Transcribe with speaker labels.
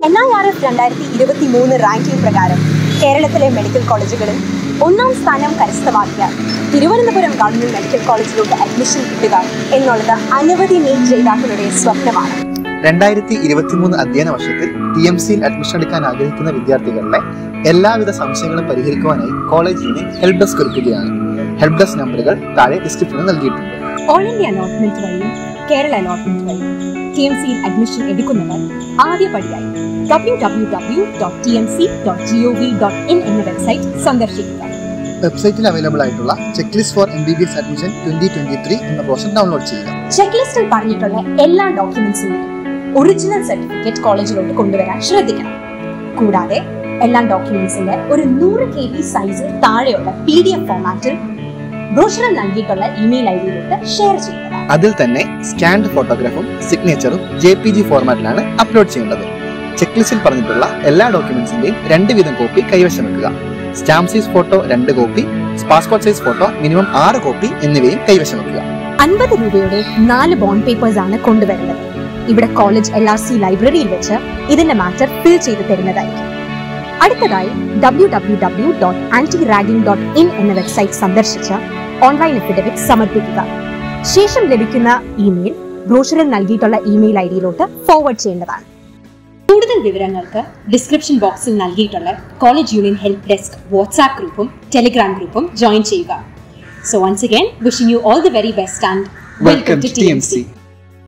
Speaker 1: N I R F രണ്ടായിരത്തി ഇരുപത്തി മൂന്ന് റാങ്കിംഗ് പ്രകാരം കേരളത്തിലെ മെഡിക്കൽ കോളേജുകളിൽ ഒന്നാം സ്ഥാനം കരസ്ഥമാക്കിയ തിരുവനന്തപുരം ഗവൺമെന്റ് മെഡിക്കൽ കോളേജിലോട്ട് അഡ്മിഷൻ കിട്ടുക എന്നുള്ളത് അനവധി നീറ്റ് ജേതാക്കളുടെ സ്വപ്നമാണ്
Speaker 2: രണ്ടായിരത്തി ഇരുപത്തിമൂന്ന് അധ്യയന വർഷത്തിൽ ടി എം സിയിൽ അഡ്മിഷൻ എടുക്കാൻ ആഗ്രഹിക്കുന്ന വിദ്യാർത്ഥികളുടെ എല്ലാവിധ സംശയങ്ങളും പരിഹരിക്കുവാനായി കോളേജ് യൂണിയൻ ഹെൽപ് ഡെസ്ക് ഒരുക്കുകയാണ് ഹെൽപ് ഡെസ്ക് നമ്പറുകൾ താഴെ ഡിസ്ക്രിപ്ഷനിൽ നൽകിയിട്ടുണ്ട്
Speaker 1: ഓൾ ഇന്ത്യ അലോട്ട്മെന്റ് വഴിയും കേരള അലോട്ട്മെന്റ് വഴിയും ടി എം സിയിൽ അഡ്മിഷൻ എടുക്കുന്നവർ ആദ്യപടിയായി W W W dot T M C dot G O V dot in എന്ന വെബ്സൈറ്റ് സന്ദർശിക്കുക
Speaker 2: വെബ്സൈറ്റിൽ അവൈലബിൾ ആയിട്ടുള്ള check list for M B B S admission twenty twenty three എന്ന പോർഷൻ ഡൗൺലോഡ് ചെയ്യുക
Speaker 1: check ലിസ്റ്റിൽ പറഞ്ഞിട്ടുള്ള എല്ലാ ഡോക്യുമെന്റ്സും ഒറിജിനൽ സർട്ടിഫിക്കറ്റ് കോളേജിലോട്ട് കൊണ്ടുവരാൻ ശ്രദ്ധിക്കണം കൂടാതെ എല്ലാ ഡോക്യുമെന്റ്സിന്റെ ഒരു നൂറ് കെ ബി സൈസിൽ താഴെയുള്ള പി ഡി എഫ് ഫോമാറ്റിൽ ബ്രോഷറിൽ നൽകിയിട്ടുള്ള ഇമെയിൽ ഐ ഡിയിലോട്ട് ഷെയർ ചെയ്യുന്നതാണ്
Speaker 2: അതിൽ തന്നെ സ്കാൻഡ് ഫോട്ടോഗ്രാഫും സിഗ്നേച്ചറും ജെ പി ജി ഫോർമാറ്റിലാണ് അപ്ലോഡ് ചെയ്യേണ്ടത് ചെക്ക് ലിസ്റ്റിൽ പറഞ്ഞിട്ടുള്ള എല്ലാ ഡോക്യുമെന്റ്സിന്റെയും രണ്ട് വീതം കോപ്പി കൈവശം വെക്കുക സ്റ്റാമ്പ് സൈസ് ഫോട്ടോ രണ്ട് copy passport size photo minimum ആറ് കോപ്പി എന്നിവയും കൈവശം വെക്കുക
Speaker 1: അൻപത് രൂപയുടെ നാല് ബോണ്ട് പേപ്പേഴ്സ് ആണ് കൊണ്ടുവരുന്നത് ഇവിടെ കോളേജ് എൽ ആർ സി ലൈബ്രറിയിൽ വെച്ച് ഇതിന്റെ മാറ്റർ ഫിൽ ചെയ്ത് തരുന്നതായിരിക്കും അടുത്തതായി W W W dot anti ragging dot in എന്ന വെബ്സൈറ്റ് സന്ദർശിച്ച് ഓൺലൈൻ എഫിഡവിറ്റ് സമർപ്പിക്കുക ശേഷം ലഭിക്കുന്ന ഇമെയിൽ ബ്രോഷറിൽ നൽകിയിട്ടുള്ള ഇമെയിൽ ഐ ഡിയിലോട്ട് ഫോർവേഡ് ചെയ്യേണ്ടതാണ് കൂടുതൽ വിവരങ്ങൾക്ക് ഡിസ്ക്രിപ്ഷൻ ബോക്സിൽ നൽകിയിട്ടുള്ള college union help desk WhatsApp ഗ്രൂപ്പും ടെലിഗ്രാം ഗ്രൂപ്പും ജോയിൻ ചെയ്യുക so once again wishing you all the very best and
Speaker 2: welcome to T M C